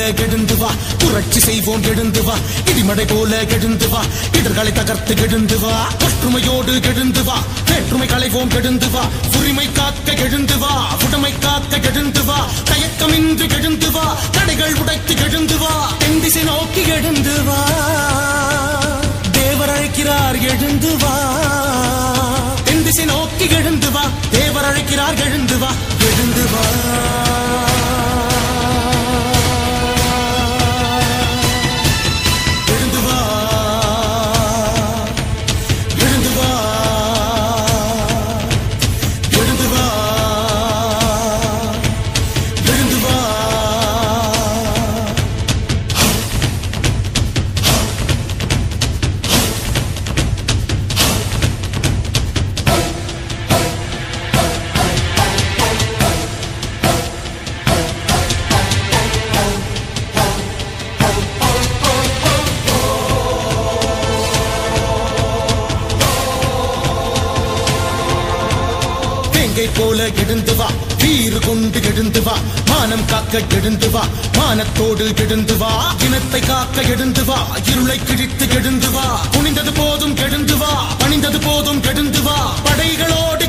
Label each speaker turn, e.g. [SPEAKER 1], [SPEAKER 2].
[SPEAKER 1] போல கெடுந்து வா புரட்சி செய்வோம் எழுந்து வா இடிமடை போல கெடுந்து வா இடர்களை தகர்த்து கெடுந்து வா ஒற்றுமையோடு கெடுந்து வா வேற்றுமை களைவோம் கெடுந்து வா உரிமை காக்க கெடுந்து வா உடமை காக்க கெடுந்து வா தயக்கமின்றி கெடுந்து வா தடைகள் உடைத்து கெடுந்து வா தென் திசை நோக்கி எழுந்து வா தேவர் அழைக்கிறார் எழுந்து வா தென் திசை நோக்கி எழுந்து வா தேவர் அழைக்கிறார் எழுந்து வா எழுந்து வா எழுந்து வா எழுந்து வா எழுந்து வா எழுந்து வா வேங்கை போல எழுந்து வா வீறு கொண்டு எழுந்து வா மானம் காக்க எழுந்து வா மானத்தோடு எழுந்து வா இனத்தை காக்க எழுந்து வா இருளை கிழித்து எழுந்து வா குனிந்தது போதும் கெடுந்து வா பணிந்தது போதும் கெடுந்து வா படைகளோடு